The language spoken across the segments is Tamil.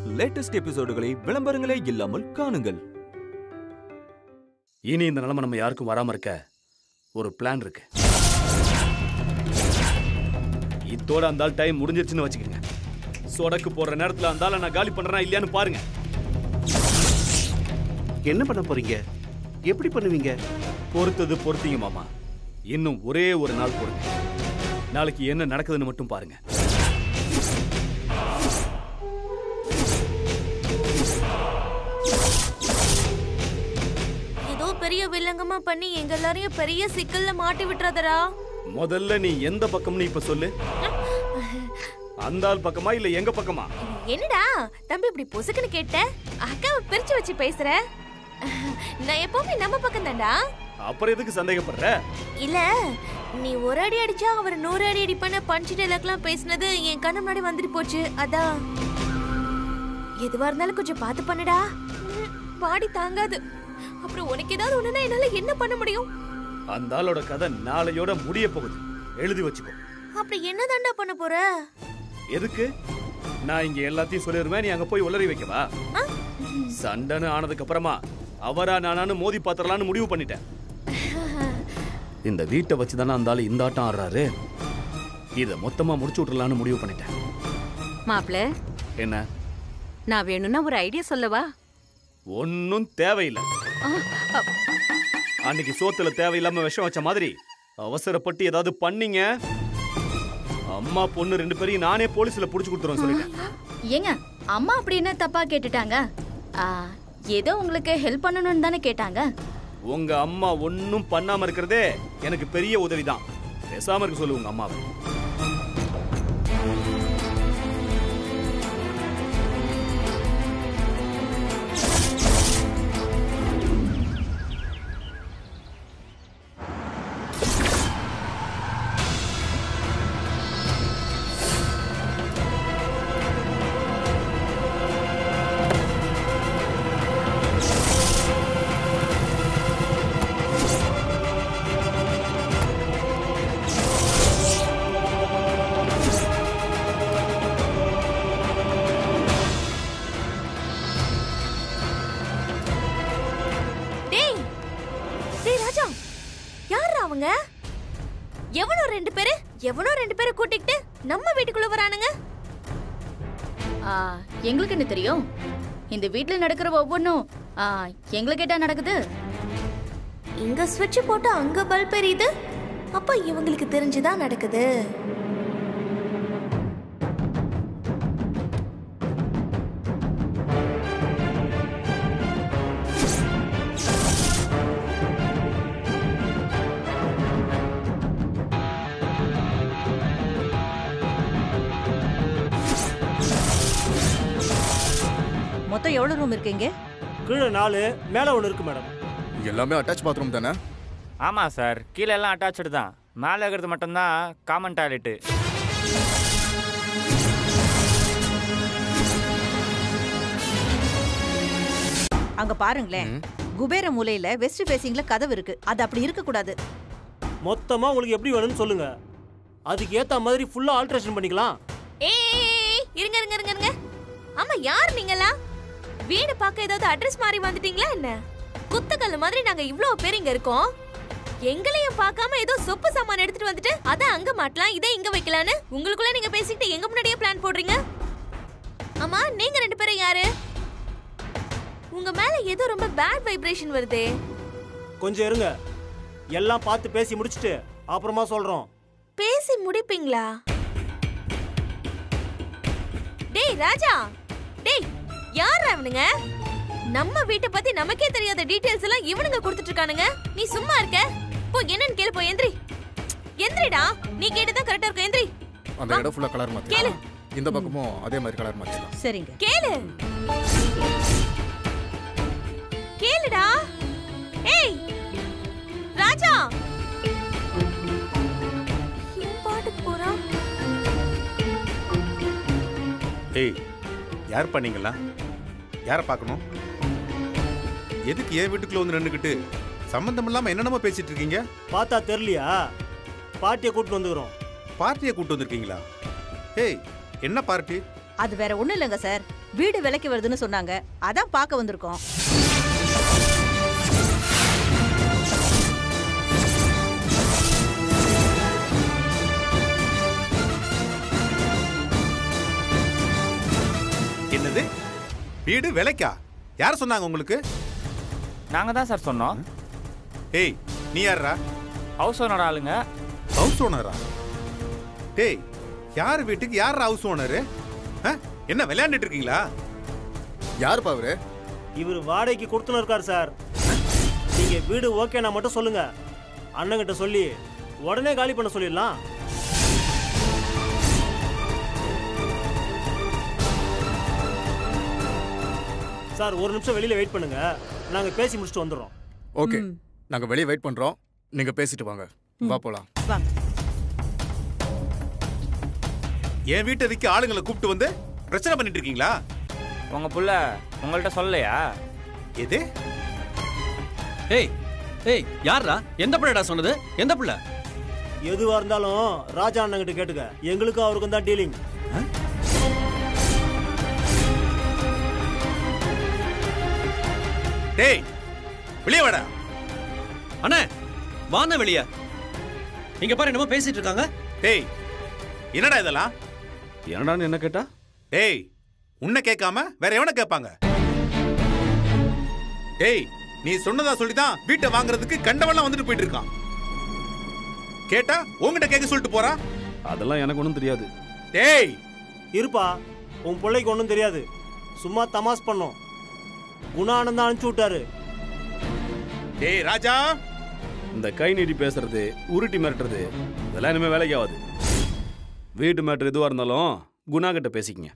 லேட்டஸ்ட் எபிசோடுகளை விளம்பரங்களே இல்லாமல் காணுங்கள் இனி இந்த நிலைமை நம்ம யாருக்கும் வராம இருக்க ஒரு பிளான் இருக்கு இதோட அந்த ஆள் டைம் முடிஞ்சிருச்சுன்னு வச்சுக்கோங்க சொடக்கு போடுற நேரத்துல அந்த ஆளை நான் காலி பண்றேனா இல்லையான்னு பாருங்க என்ன பண்ண போறீங்க எப்படி பண்ணுவீங்க பொறுத்தது பொறுத்தீங்க மாமா இன்னும் ஒரே ஒரு நாள் பொறுங்க நாளைக்கு என்ன நடக்குதுன்னு மட்டும் பாருங்க ஏதோ பெரிய வில்லங்கமா பண்ணி எங்க எல்லாரையும் பெரிய சிக்கல்ல மாட்டி விட்டுறதடா முதல்ல நீ எந்த பக்கம்னு இப்ப சொல்லு அந்த ஆள் பக்கமா இல்ல எங்க பக்கமா என்னடா தம்பி இப்படி பொசுக்குன்னு கேட்ட அக்காவை பிரிச்சு வச்சு பேசுற நான் எப்பவுமே நம்ம பக்கம் தான்டா அப்புறம் எதுக்கு சந்தேகப்படுற இல்ல நீ ஒரு அடி அடிச்சா அவர் நூறு அடி அடி பண்ண பஞ்சு டைலாக்லாம் பேசினது என் கண்ணு முன்னாடி வந்துட்டு போச்சு அதான் எதுவா இருந்தாலும் கொஞ்சம் பார்த்து பண்ணுடா ம், பாடி தாங்காது அப்புறம் உனக்கு ஏதாவது ஒண்ணுனா என்னால என்ன பண்ண முடியும் அந்த ஆளோட கதை நாளையோட முடிய போகுது எழுதி வச்சுக்கோ அப்படி என்ன பண்ண போற எதுக்கு நான் இங்க எல்லாத்தையும் சொல்லிடுவேன் நீ அங்க போய் உளறி வைக்கவா ஆ? சண்டைன்னு ஆனதுக்கு அப்புறமா அவரா நானானு மோதி பாத்திரலான்னு முடிவு பண்ணிட்டேன் இந்த வீட்டை வச்சு தானே அந்த ஆளு இந்த ஆட்டம் ஆடுறாரு இத மொத்தமா முடிச்சு விட்டுறலான்னு முடிவு பண்ணிட்டேன் மாப்ள என்ன நான் வேணும்னா ஒரு ஐடியா சொல்லவா ஒன்னும் தேவையில்லை ஆ, அ, அன்னைக்கு சோத்துல தேவையில்லாம விஷம் வச்ச மாதிரி அவசரப்பட்டு ஏதாவது பண்ணீங்க அம்மா பொண்ணு ரெண்டு பேரையும் நானே போலீஸ்ல புடிச்சு கொடுத்துருவேன் சொல்லிட்டேன் ஏங்க அம்மா அப்படி என்ன தப்பா கேட்டுட்டாங்க ஆ, ஏதோ உங்களுக்கு ஹெல்ப் பண்ணணும்னு தானே கேட்டாங்க உங்க அம்மா ஒன்னும் பண்ணாம இருக்கிறதே எனக்கு பெரிய உதவிதான் பேசாம இருக்க சொல்லு உங்க அம்மாவை டேய் டேய் ராஜா யாரா அவங்க எவனோ ரெண்டு பேரு எவனோ ரெண்டு பேரை கூட்டிக்கிட்டு நம்ம வீட்டுக்குள்ள வரானுங்க ஆ, எங்களுக்கு என்ன தெரியும் இந்த வீட்ல நடக்கிற ஒவ்வொன்றும் ஆ, எங்களுக்கு கேட்டா நடக்குது இங்க ஸ்விட்ச் போட்டு அங்க பல்ப் எரியுது அப்ப இவங்களுக்கு தெரிஞ்சுதான் நடக்குது மொத்தம் எவ்வளவு ரூம் இருக்கீங்க கீழே நாலு மேலே ஒன்று இருக்கு மேடம் எல்லாமே அட்டாச் பாத்ரூம் தானே ஆமாம் சார் கீழே எல்லாம் அட்டாச்சு தான் மேலே இருக்கிறது மட்டும்தான் காமன் டாய்லெட்டு அங்க பாருங்களேன் குபேர மூலையில வெஸ்ட் ஃபேசிங்ல கதவு இருக்கு அது அப்படி இருக்க கூடாது மொத்தமாக உங்களுக்கு எப்படி வேணும்னு சொல்லுங்க அதுக்கு ஏற்ற மாதிரி ஃபுல்லாக ஆல்ட்ரேஷன் பண்ணிக்கலாம் ஏய் ஏய், ஏய், இருங்க இருங்க இருங்க இருங்க ஆமா யார் நீங்களா வீடு பார்க்க ஏதாவது அட்ரஸ் மாறி வந்துட்டீங்களா என்ன குத்தக்கல்லு மாதிரி நாங்க இவ்ளோ பேர் இங்க இருக்கோம் எங்களையும் பார்க்காம ஏதோ சொப்பு சாமான் எடுத்துட்டு வந்துட்டு அத அங்க மாட்டலாம் இதை இங்க வைக்கலான்னு உங்களுக்குள்ள நீங்க பேசிக்கிட்டு எங்க முன்னாடியே பிளான் போடுறீங்க ஆமா நீங்க ரெண்டு பேரும் யாரு உங்க மேல ஏதோ ரொம்ப பேட் வைப்ரேஷன் வருதே கொஞ்சம் இருங்க எல்லாம் பார்த்து பேசி முடிச்சுட்டு அப்புறமா சொல்கிறோம் பேசி முடிப்பீங்களா டேய் ராஜா டேய் யார் அவனுங்க நம்ம வீட்டை பத்தி நமக்கே தெரியாத டீடைல்ஸ் எல்லாம் இவனுங்க கொடுத்துட்டு இருக்கானுங்க நீ சும்மா இருக்க போ என்னன்னு கேளு போ எந்திரி எந்திரிடா நீ கேட்டுதான் கரெக்டா இருக்கும் எந்திரி அந்த இடம் ஃபுல்லா கலர் கேளு. மாத்திக்கலாம் இந்த பக்கமும் அதே மாதிரி கலர் மாத்திக்கலாம் சரிங்க கேளு கேளுடா ஏய் ராஜா இவன் பாட்டுக்கு போறான் ஏய் யார் பண்ணீங்களா யாரை பார்க்கணும் எதுக்கு என் வீட்டுக்குள்ள வந்து நின்றுக்கிட்டு சம்மந்தம் இல்லாம என்னென்னமோ பேசிட்டு இருக்கீங்க பார்த்தா தெரியலையா பாட்டியை கூட்டிட்டு வந்துக்கிறோம் பார்ட்டியை கூட்டு வந்திருக்கீங்களா ஏய் என்ன பார்ட்டி அது வேற ஒண்ணும் இல்லைங்க சார் வீடு விலைக்கு வருதுன்னு சொன்னாங்க அதான் பார்க்க வந்திருக்கோம் என்னது வீடு விலைக்கா யார் சொன்னாங்க உங்களுக்கு நாங்க தான் சார் சொன்னோம் ஏய் நீ யாரா ஹவுஸ் ஓனர் ஆளுங்க ஹவுஸ் ஓனரா டேய் யார் வீட்டுக்கு யார் ஹவுஸ் ஓனரு என்ன விளையாண்டுட்டு இருக்கீங்களா யாருப்பா அவரு இவர் வாடகைக்கு கொடுத்துன்னு இருக்கார் சார் நீங்க வீடு ஓகேனா மட்டும் சொல்லுங்க அண்ணங்கிட்ட சொல்லி உடனே காலி பண்ண சொல்லிடலாம் சார் ஒரு நிமிஷம் வெளியில வெயிட் பண்ணுங்க நாங்க பேசி முடிச்சுட்டு வந்துடுறோம் ஓகே நாங்க வெளியே வெயிட் பண்றோம் நீங்க பேசிட்டு வாங்க வா போலாம் வாங்க என் வீட்டை விற்க ஆளுங்களை கூப்பிட்டு வந்து பிரச்சனை பண்ணிட்டு இருக்கீங்களா உங்க புள்ள உங்கள்கிட்ட சொல்லலையா எது ஏய் ஏய் யாரா எந்த பிள்ளைடா சொன்னது எந்த பிள்ளை எதுவா இருந்தாலும் ராஜா அண்ணங்கிட்ட கேட்டுக்க எங்களுக்கும் அவருக்கும் தான் டீலிங் டேய் வெளியே வாடா அண்ணே வாண்ண வெளிய இங்க பாரு என்னமோ பேசிட்டு இருக்காங்க டேய் என்னடா இதெல்லாம் என்னடான்னு என்ன கேட்டா டேய் உன்னை கேட்காம வேற எவனை கேட்பாங்க டேய் நீ சொன்னதா சொல்லிதான் வீட்டை வாங்குறதுக்கு கண்டவெல்லாம் வந்துட்டு போயிட்டு இருக்கான் கேட்டா உன்கிட்ட கேட்க சொல்லிட்டு போறா அதெல்லாம் எனக்கு ஒன்றும் தெரியாது டேய் இருப்பா உன் பிள்ளைக்கு ஒன்றும் தெரியாது சும்மா தமாஸ் பண்ணோம் குணானந்தம் அனுப்பிச்சு விட்டாரு டேய் ராஜா இந்த கை நீட்டி பேசுறது உருட்டி மிரட்டுறது இதெல்லாம் இனிமே வேலைக்கு ஆகாது வீட்டு மேட்ரு எதுவாக இருந்தாலும் குணா கிட்ட பேசிக்கங்க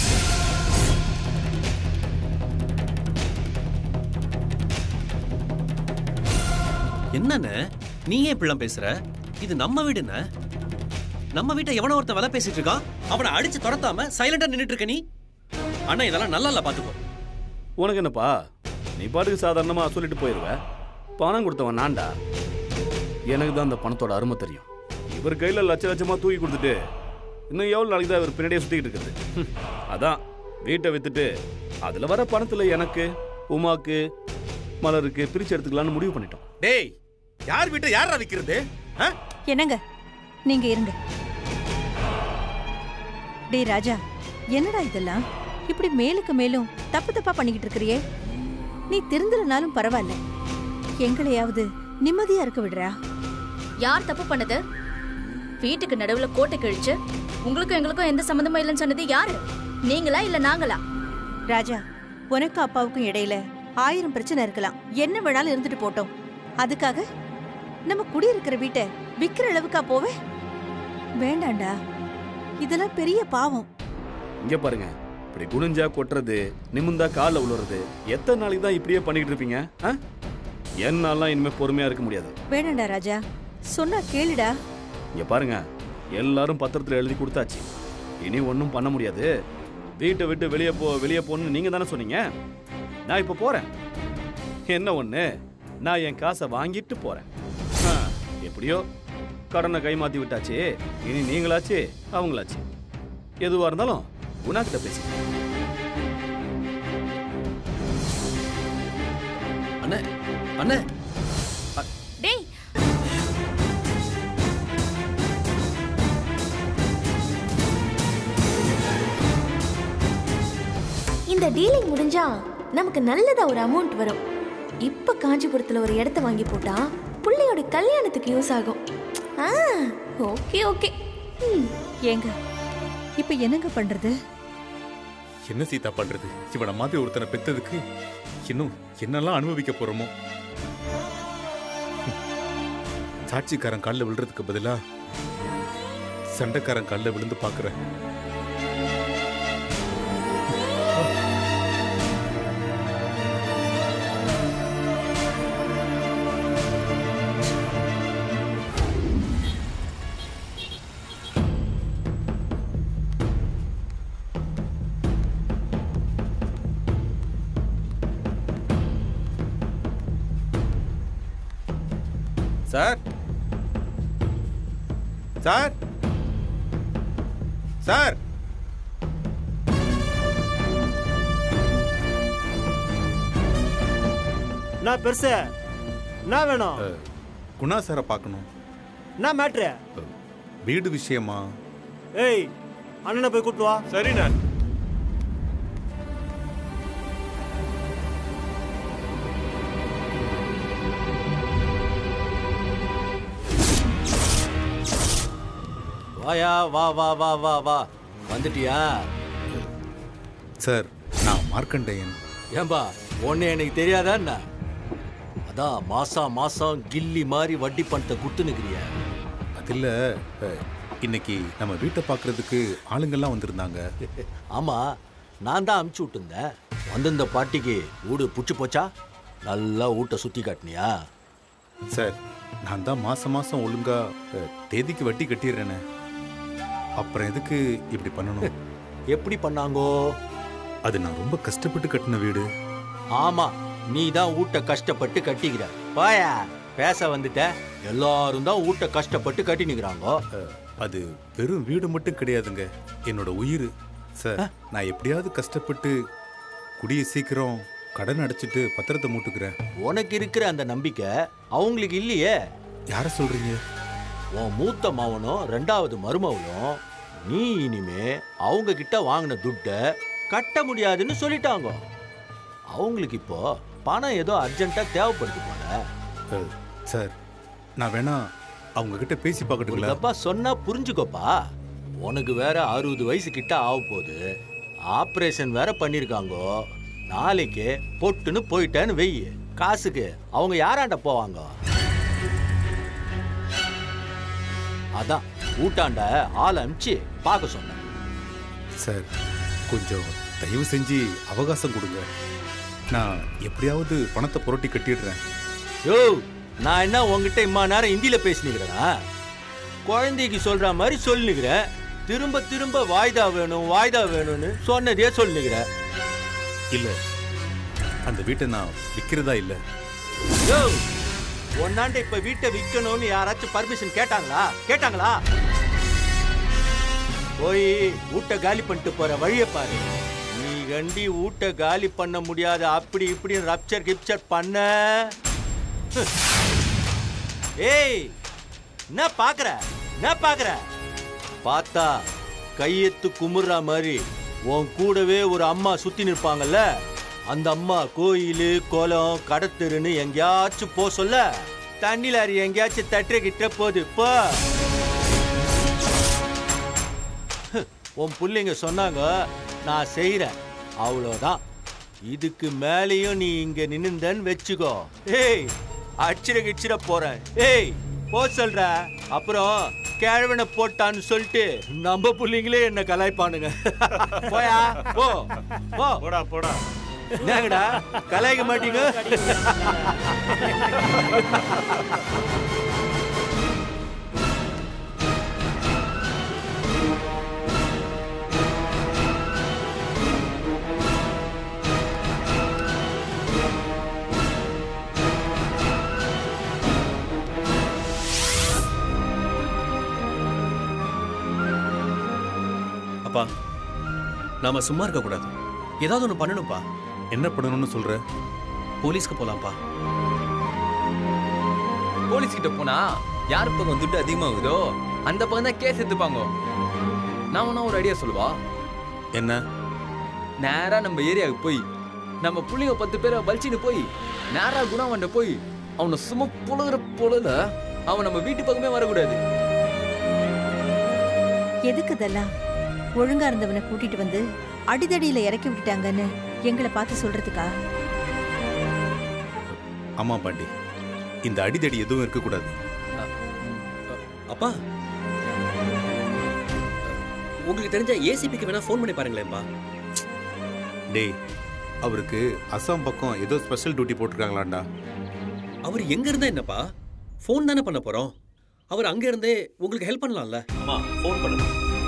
என்னண்ணே நீ ஏன் இப்படிலாம் பேசுற இது நம்ம வீடுண்ணே நம்ம வீட்டை எவனோ ஒருத்தன் வேலை பேசிட்டு இருக்கான் அவனை அடிச்சு துரத்தாம சைலண்டா நின்னுட்டு இருக்க நீ அண்ணா இதெல்லாம் நல்லா இல்ல பாத்துக்கோ உனக்கு என்னப்பா நீ பாட்டுக்கு சாதாரணமாக சொல்லிட்டு போயிடுவ பணம் கொடுத்தவன் நான்டா எனக்கு தான் அந்த பணத்தோட அருமை தெரியும் இவர் கையில் லட்ச லட்சமாக தூக்கி கொடுத்துட்டு இன்னும் எவ்வளோ நாளைக்கு தான் இவர் பின்னாடியே சுற்றிக்கிட்டு இருக்குது ஹம், அதான் வீட்டை வித்துட்டு அதில் வர பணத்தில் எனக்கு உமாக்கு மலருக்கு பிரிச்சு எடுத்துக்கலாம்னு முடிவு பண்ணிட்டோம் டேய் யார் வீட்டை யாரா விக்கிறது ஆ? என்னங்க நீங்க இருங்க டேய் ராஜா என்னடா இதெல்லாம் இப்படி மேலுக்கு மேலும் தப்பு தப்பா பண்ணிக்கிட்டு இருக்கிறியே நீ திருந்தலனாலும் பரவாயில்ல எங்களையாவது நிம்மதியா இருக்க விடுறா யார் தப்பு பண்ணது வீட்டுக்கு நடுவுல கோட்டை கிழிச்சு உங்களுக்கும் எங்களுக்கும் எந்த சம்மந்தமும் இல்லைன்னு சொன்னது யாரு நீங்களா இல்ல நாங்களா ராஜா உனக்கும் அப்பாவுக்கும் இடையில ஆயிரம் பிரச்சனை இருக்கலாம் என்ன வேணாலும் இருந்துட்டு போட்டோம் அதுக்காக நம்ம குடியிருக்கிற வீட்டை விக்கிற அளவுக்கா போவே வேண்டாண்டா இதெல்லாம் பெரிய பாவம் இங்கே பாருங்க இப்படி குனிஞ்சா கொட்டுறது நிமிந்தா காலில் விழுறது எத்தனை நாளைக்கு தான் இப்படியே பண்ணிக்கிட்டு இருப்பீங்க ஆ என்னாலாம் இனிமேல் பொறுமையாக இருக்க முடியாது வேண்டாண்டா ராஜா சொன்னா கேளுடா இங்க பாருங்க எல்லாரும் பத்திரத்துல எழுதி கொடுத்தாச்சு இனி ஒன்றும் பண்ண முடியாது வீட்டை விட்டு வெளியே போ வெளியே போன்னு நீங்க தானே சொன்னீங்க நான் இப்போ போறேன் என்ன ஒண்ணு நான் என் காசை வாங்கிட்டு போறேன் ஆ, எப்படியோ கடனை கைமாத்தி விட்டாச்சு இனி நீங்களாச்சு அவங்களாச்சு எதுவா இருந்தாலும் குணா கிட்ட பேசி அண்ணே அண்ணே டேய் இந்த டீலிங் முடிஞ்சா நமக்கு நல்லதா ஒரு அமௌண்ட் வரும் இப்ப காஞ்சிபுரத்துல ஒரு இடத்த வாங்கி போட்டா புள்ளையோட கல்யாணத்துக்கு யூஸ் ஆகும் ஆ ஓகே ஓகே ஏங்க இப்ப என்னங்க பண்றது என்ன சீதா பண்றது இவனை மாதிரி ஒருத்தனை பெத்ததுக்கு இன்னும் என்னெல்லாம் அனுபவிக்க போறோமோ சாட்சிக்காரன் காலில் விழுறதுக்கு பதிலா சண்டைக்காரன் காலில் விழுந்து பார்க்குறேன் சார் சார் சார் நான் பெருசு என்ன வேணும் குணா சாரை பார்க்கணும் என்ன மேட்ரு வீடு விஷயமா ஏய் அண்ணனை போய் கூட்டு வா சரிண்ணே வாயா வா வா வா வா வா வந்துட்டியா சார் நான் மார்க்கண்டேயன் ஏன்பா ஒன்னு எனக்கு தெரியாதா என்ன அதான் மாசம் மாசம் கில்லி மாதிரி வட்டி பணத்தை குடுத்து நிக்கிறிய அது இல்ல அஹ், இன்னைக்கு நம்ம வீட்டை பார்க்கறதுக்கு ஆளுங்கெல்லாம் வந்திருந்தாங்க ஆமா நான் தான் அமுச்சு விட்டுருந்தேன் வந்திருந்த பாட்டிக்கு வீடு புடிச்சு போச்சா நல்லா வீட்டை சுத்தி காட்டினியா சார் நான் தான் மாசம் மாசம் ஒழுங்கா அஹ், தேதிக்கு வட்டி கட்டிடுறேனே அப்புறம் எதுக்கு இப்படி பண்ணணும் எப்படி பண்ணாங்கோ அது நான் ரொம்ப கஷ்டப்பட்டு கட்டின வீடு ஆமா நீ தான் வீட்டை கஷ்டப்பட்டு கட்டிக்கிற பாயா பேச வந்துட்ட எல்லாரும் தான் வீட்டை கஷ்டப்பட்டு கட்டி நிக்கிறாங்கோ அது வெறும் வீடு மட்டும் கிடையாதுங்க என்னோட உயிர் சார் நான் எப்படியாவது கஷ்டப்பட்டு குடிய சீக்கிரம் கடன் அடைச்சிட்டு பத்திரத்தை மூட்டுக்கிறேன் உனக்கு இருக்கிற அந்த நம்பிக்கை அவங்களுக்கு இல்லையே யார சொல்றீங்க உன் மூத்த மவனும் ரெண்டாவது மருமவனும் நீ இனிமே அவங்க கிட்ட வாங்கின துட்டை கட்ட முடியாதுன்னு சொல்லிட்டாங்க அவங்களுக்கு இப்போ பணம் ஏதோ அர்ஜென்ட்டா தேவைப்படுது போல சார் நான் வேணா அவங்க கிட்ட பேசி பார்க்கட்டுங்களா தப்பா சொன்னா புரிஞ்சுக்கோப்பா உனக்கு வேற அறுபது வயசு கிட்ட ஆக போகுது ஆபரேஷன் வேற பண்ணிருக்காங்கோ நாளைக்கு பொட்டுன்னு போயிட்டேன்னு வெய் காசுக்கு அவங்க யாராண்ட போவாங்க அதான் ஊட்டாண்ட ஆள் அமிச்சு பார்க்க சொன்னேன் சார் கொஞ்சம் தயவு செஞ்சு அவகாசம் கொடுங்க நான் எப்படியாவது பணத்தை புரட்டி கட்டிடுறேன் யோ நான் என்ன உங்ககிட்ட இம்மா நேரம் ஹிந்தியில பேசினுக்கிறேனா குழந்தைக்கு சொல்ற மாதிரி சொல்லினுக்கிறேன் திரும்ப திரும்ப வாய்தா வேணும் வாய்தா வேணும்னு சொன்னதே சொல்லினுக்கிறேன் இல்ல அந்த வீட்டை நான் விற்கிறதா இல்லை யோ ஒன்னாண்ட இப்ப வீட்டை விற்கணும்னு யாராச்சும் பர்மிஷன் கேட்டாங்களா கேட்டாங்களா போய் வீட்டை காலி பண்ணிட்டு போற வழியை பாரு நீ கண்டி வீட்டை காலி பண்ண முடியாத அப்படி இப்படி ரப்சர் கிப்சர் பண்ண ஹ். ஏய் என்ன பாக்குற என்ன பாக்குற பார்த்தா கையெத்து குமுறா மாதிரி உன் கூடவே ஒரு அம்மா சுத்தி நிற்பாங்கல்ல அந்த அம்மா கோயில் குளம் கடத்தெருன்னு எங்கேயாச்சும் போ சொல்ல தண்ணி லாரி எங்கேயாச்சும் தட்டுற கிட்ட போகுது போ ஹ், உன் பிள்ளைங்க சொன்னாங்க நான் செய்யறேன் அவ்வளோதான் இதுக்கு மேலேயும் நீ இங்க நின்னுந்தன்னு வச்சுக்கோ ஏய் அச்சிர கிச்சிர போறேன் ஏய் போ சொல்ற அப்புறம் கேழ்வனை போட்டான்னு சொல்லிட்டு நம்ம புள்ளைங்களே என்ன கலாய்ப்பானுங்க போயா போ போ போடா போடா என்னங்கடா கலாய்க்க மாட்டீங்க அப்பா நாம சும்மா இருக்க கூடாது ஏதாவது ஒண்ணு பண்ணணும்ப்பா என்ன பண்ணணும்னு சொல்ற போலீஸ்க்கு போலாம்ப்பா போலீஸ் கிட்ட போனா யார் பக்கம் துட்டு அதிகமாகுதோ அந்த பக்கம் தான் கேஸ் எடுத்துப்பாங்க நான் வேணா ஒரு ஐடியா சொல்லுவா என்ன நேரா நம்ம ஏரியாவுக்கு போய் நம்ம புள்ளிங்க பத்து பேரை வலிச்சின்னு போய் நேரா குணாவண்ட போய் அவனை சும்மா புழுகிற பொழுத அவன் நம்ம வீட்டு பக்கமே வரக்கூடாது எதுக்கு இதெல்லாம் ஒழுங்கா இருந்தவனை கூட்டிட்டு வந்து அடிதடியில இறக்கி விட்டுட்டாங்கன்னு எங்களை பார்த்து சொல்றதுக்கா ஆமா பாண்டி இந்த அடிதடி எதுவும் இருக்கக்கூடாது அப்பா உங்களுக்கு தெரிஞ்ச ஏசிபிக்கு வேணா ஃபோன் பண்ணி பாருங்களேன்ப்பா டேய் அவருக்கு அசாம் பக்கம் ஏதோ ஸ்பெஷல் டியூட்டி போட்டிருக்காங்களாண்டா அவர் எங்க இருந்தா என்னப்பா ஃபோன் தானே பண்ண போறோம் அவர் அங்க இருந்தே உங்களுக்கு ஹெல்ப் பண்ணலாம்ல அம்மா ஃபோன் பண்ணுங்க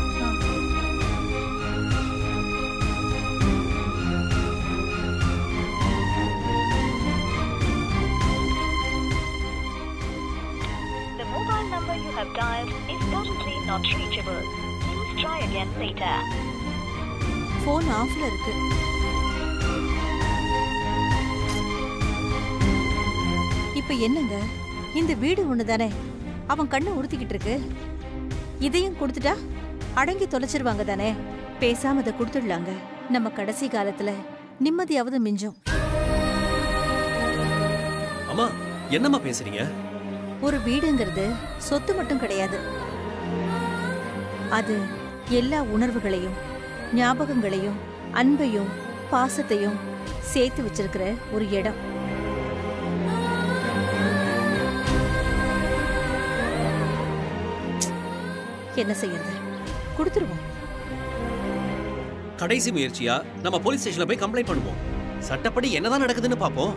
The mobile number you have dialed is currently not reachable. Please try again later. Phone ஆஃப்ல இருக்கு இப்ப என்னங்க இந்த வீடு ஒண்ணுதானே அவன் கண்ணை உறுத்திக்கிட்டு இருக்கு இதையும் கொடுத்துட்டா அடங்கி தொலைச்சிருவாங்க தானே பேசாம அதை கொடுத்துடலாங்க நம்ம கடைசி காலத்துல நிம்மதியாவது மிஞ்சும் அம்மா என்னம்மா பேசுறீங்க ஒரு வீடுங்கிறது சொத்து மட்டும் கிடையாது அது எல்லா உணர்வுகளையும் ஞாபகங்களையும் அன்பையும் பாசத்தையும் சேர்த்து வச்சிருக்கிற ஒரு இடம் என்ன செய்யறது கொடுத்துருவோம் கடைசி முயற்சியா நம்ம போலீஸ் ஸ்டேஷன்ல போய் கம்ப்ளைண்ட் பண்ணுவோம் சட்டப்படி என்னதான் நடக்குதுன்னு பாப்போம்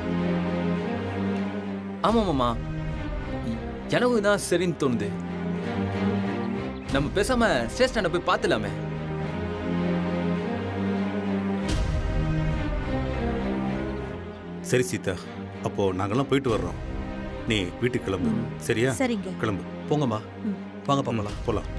ஆமா மாமா எனக்கு தான் சரின்னு தோணுது நம்ம பேசாம ஸ்டேஷனை போய் பார்த்துலாமே சரி சீதா அப்போ நாங்கெல்லாம் போயிட்டு வர்றோம் நீ வீட்டுக்கு கிளம்பு சரியா சரிங்க. கிளம்பு போங்கம்மா வாங்க போகலாம் போலாம்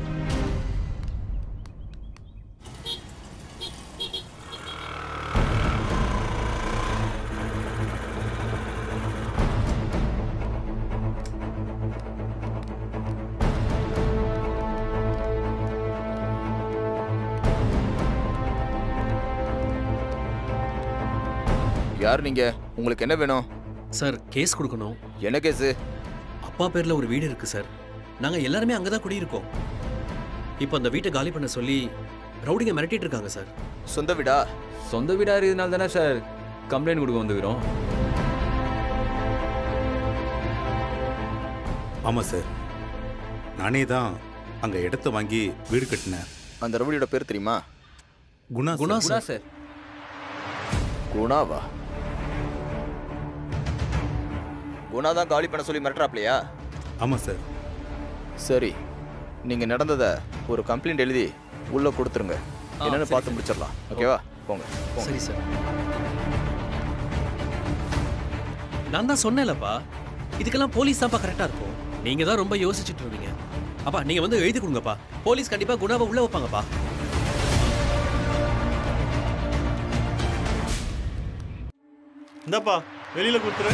யார் நீங்க உங்களுக்கு என்ன வேணும் சார் கேஸ் கொடுக்கணும் என்ன கேஸு அப்பா பேர்ல ஒரு வீடு இருக்கு சார் நாங்க எல்லாருமே அங்கதான் குடியிருக்கோம் இப்போ அந்த வீட்டை காலி பண்ண சொல்லி ரவுடிங்க மிரட்டிட்டு இருக்காங்க சார் சொந்த வீடா சொந்த வீடா இருக்கிறதுனால தானே சார் கம்ப்ளைண்ட் கொடுக்க வந்துக்கிறோம் ஆமாம் சார் நானே தான் அங்கே இடத்த வாங்கி வீடு கட்டினேன் அந்த ரவுடியோட பேர் தெரியுமா Guna Guna sir. Sir. Sir குணாவா குணா தான் காலி பண்ண சொல்லி மிரட்டுறாப்லையா ஆமாம் சார் சரி நீங்க நடந்ததை ஒரு கம்ப்ளைண்ட் எழுதி உள்ள கொடுத்துருங்க ஆ, என்னன்னு சரி, பார்த்து சரி. முடிச்சிடலாம் ஓகேவா போங்க போங்க. சரி சார் நான் தான் சொன்னேன்லப்பா இதுக்கெல்லாம் போலீஸ் தான்ப்பா கரெக்டா இருக்கும் நீங்க தான் ரொம்ப யோசிச்சுட்டு இருந்தீங்க அப்பா நீங்க வந்து எழுதி கொடுங்கப்பா போலீஸ் கண்டிப்பா குணாவை உள்ள வைப்பாங்கப்பா இந்தாப்பா வெளியில கொடுத்துரு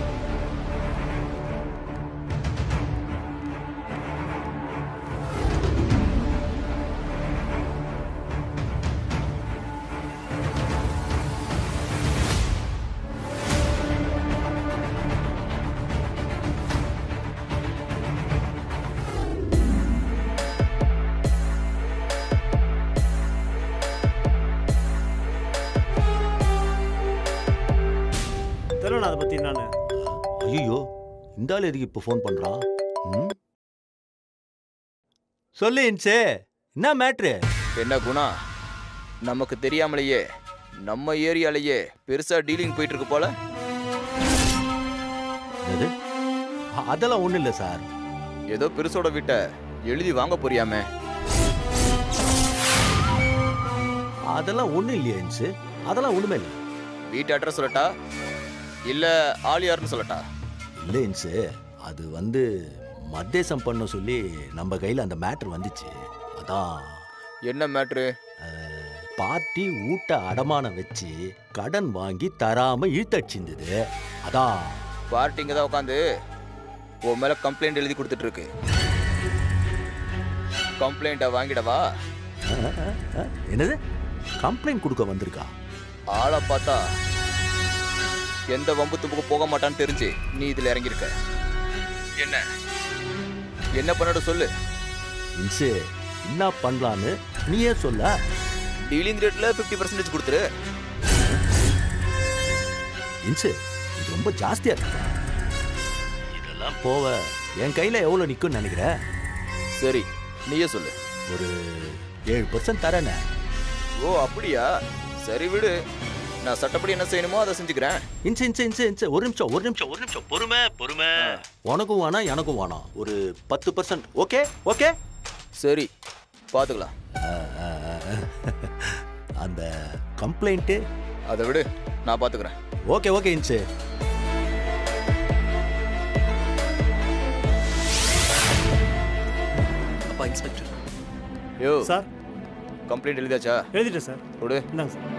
தெரியல அதை பத்தி என்னன்னு ஐயோ இந்த ஆள் எதுக்கு இப்போ ஃபோன் பண்றான் ம்? சொல்லு இன்சு என்ன மேட்ரு என்ன குணா நமக்கு தெரியாமலேயே நம்ம ஏரியாலேயே பெருசா டீலிங் போயிட்டு இருக்கு போல என்னது அ- அதெல்லாம் ஒண்ணும் இல்லை சார் ஏதோ பெருசோட வீட்டை எழுதி வாங்க போறியாமே அதெல்லாம் ஒண்ணும் இல்லையா இன்சு அதெல்லாம் ஒண்ணுமே இல்லை வீட்டு அட்ரஸ் சொல்லட்டா இல்ல ஆள் யாருன்னு சொல்லட்டா இல்லை இன்சு அது வந்து மத்தேசம் பண்ண சொல்லி நம்ம கையில் அந்த மேட்ரு வந்துச்சு அதான் என்ன மேட்ரு பார்ட்டி ஊட்ட அடமானம் வச்சு கடன் வாங்கி தராம இழுத்தடிச்சிருந்தது அதான் பார்ட்டி இங்க தான் உட்காந்து உன் மேல கம்ப்ளைண்ட் எழுதி கொடுத்துட்டு இருக்கு கம்ப்ளைண்ட்டை வாங்கிடவா அஹ், அஹ், அஹ், என்னது கம்ப்ளைண்ட் கொடுக்க வந்திருக்கா ஆளை பார்த்தா எந்த வம்பு தும்புக்கு போக மாட்டான்னு தெரிஞ்சு நீ இதுல இறங்கியிருக்க என்ன என்ன பண்ணட சொல்லு இன்சு என்ன பண்ணலான்னு நீயே சொல்ல டீலிங் ரேட்ல 50% பர்சன்டேஜ் கொடுத்துரு இன்சு இது ரொம்ப ஜாஸ்தியா இருக்கு இதெல்லாம் போவ என் கையில எவ்வளவு நிக்கும்னு நினைக்கிற சரி நீயே சொல்லு ஒரு ஏழு பர்சன்ட் தரேனே ஓ அப்படியா சரி விடு நான் சட்டப்படி என்ன செய்யணுமோ அதை செஞ்சுக்கிறேன் இன்சு இன்சு இன்சு இன்சு ஒரு நிமிஷம் ஒரு நிமிஷம் ஒரு நிமிஷம் பொறுமை பொறுமை உனக்கும் வேணாம் எனக்கும் வேணாம் ஒரு பத்து பர்சன்ட் ஓகே ஓகே சரி பார்த்துக்கலாம் அந்த கம்ப்ளைண்ட்டு அதை விடு நான் பார்த்துக்கிறேன் ஓகே ஓகே இன்சு அப்பா இன்ஸ்பெக்டர் யோ சார் கம்ப்ளைண்ட் எழுதியாச்சா எழுதிட்டேன் சார் கொடு இந்தாங்க சார்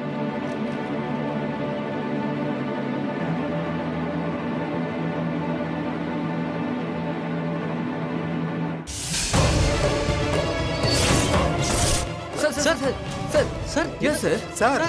சார் ஏன் சார் சார்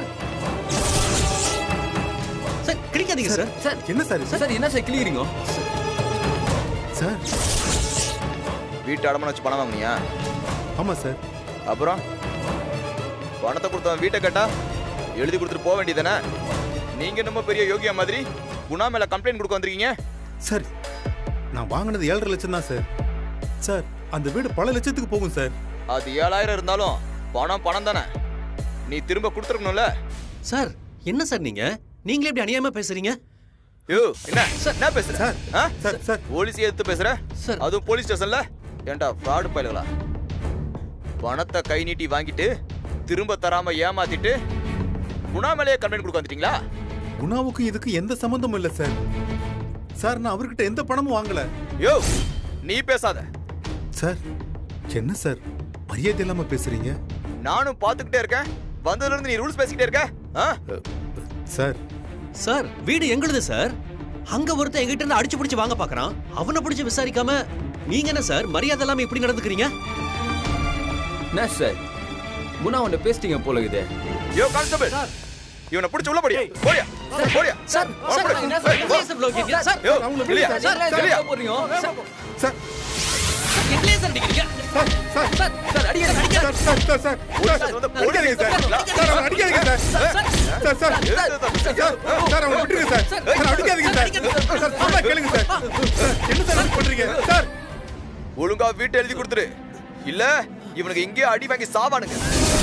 சார் கிளிக்காதீங்க சார் சார் என்ன சார் இது? சார் என்ன சார் கிளிக்கிறீங்க சார் வீட்டு அடமான வச்சு பணம் வாங்குனியா ஆமா சார் அப்புறம் பணத்தை கொடுத்தவன் வீட்டை கேட்டா எழுதி கொடுத்துட்டு போக வேண்டியதானே நீங்க என்னமோ பெரிய யோகியா மாதிரி குணா மேல கம்ப்ளைண்ட் கொடுக்க வந்திருக்கீங்க சார் நான் வாங்கினது ஏழரை லட்சம் தான் சார் சார் அந்த வீடு பல லட்சத்துக்கு போகும் சார் அது ஏழாயிரம் இருந்தாலும் பணம் பணம் தானே நீ திரும்ப கொடுத்துருக்கணும்ல சார் என்ன சார் நீங்க நீங்களே இப்படி அநியாயமா பேசுறீங்க யோ என்ன என்ன பேசுற ஆ? சார் சார் போலீஸ் எடுத்து பேசுற அதுவும் போலீஸ் ஸ்டேஷன்ல ஏன்டா ஃப்ராடு பயலுகளா பணத்தை கை நீட்டி வாங்கிட்டு திரும்ப தராம ஏமாத்திட்டு குணா மேலேயே கம்ப்ளைண்ட் கொடுக்க வந்துட்டீங்களா குணாவுக்கும் இதுக்கு எந்த சம்பந்தமும் இல்ல சார் சார் நான் அவர்கிட்ட எந்த பணமும் வாங்கல யோ நீ பேசாத சார் என்ன சார் மரியாதை இல்லாம பேசுறீங்க நானும் பாத்துக்கிட்டே இருக்கேன் வந்ததுல இருந்து நீ ரூல்ஸ் பேசிக்கிட்டே இருக்க ஆ? சார் சார் வீடு எங்களுது சார் அங்க ஒருத்தன் எங்கிட்ட இருந்து அடிச்சு பிடிச்சு வாங்க பாக்குறான் அவனை பிடிச்சு விசாரிக்காம நீங்க என்ன சார் மரியாதை இல்லாம இப்படி நடந்துக்கிறீங்க என்ன சார் குணா உன்னை பேசிட்டீங்க போல இது யோ கான்ஸ்டபிள் இவனை பிடிச்சு உள்ள போடியா போடியா போடியா சார், அவனை சார், பிடி. என்ன சார், ஏய், என்ன வா. சார் இவ்வளவு கேட்டீங்க? சார், யோ, அவங்கள வெளியா. விடுங்க சார், சார், வெளியா. சார், போடுறீங்க. சார், சார் எங்களே சார் அடிக்கிறீங்க சார் சார் சார், சார், அடிக்காதீங்க, sir sir sir sir sir அடிக்காதீங்க சார் சார் அவனை அடிக்காதீங்க sir sir sir sir sir அவனை விட்டுருங்க சார் சார் அடிக்காதீங்க சார் சார் சொன்னா கேளுங்க சார் சார், என்ன சார் இப்படி பண்றீங்க சார் ஒழுங்கா வீட்டை எழுதி கொடுத்துரு இல்ல இவனுக்கு இங்கே அடி வாங்கி சாவானுங்க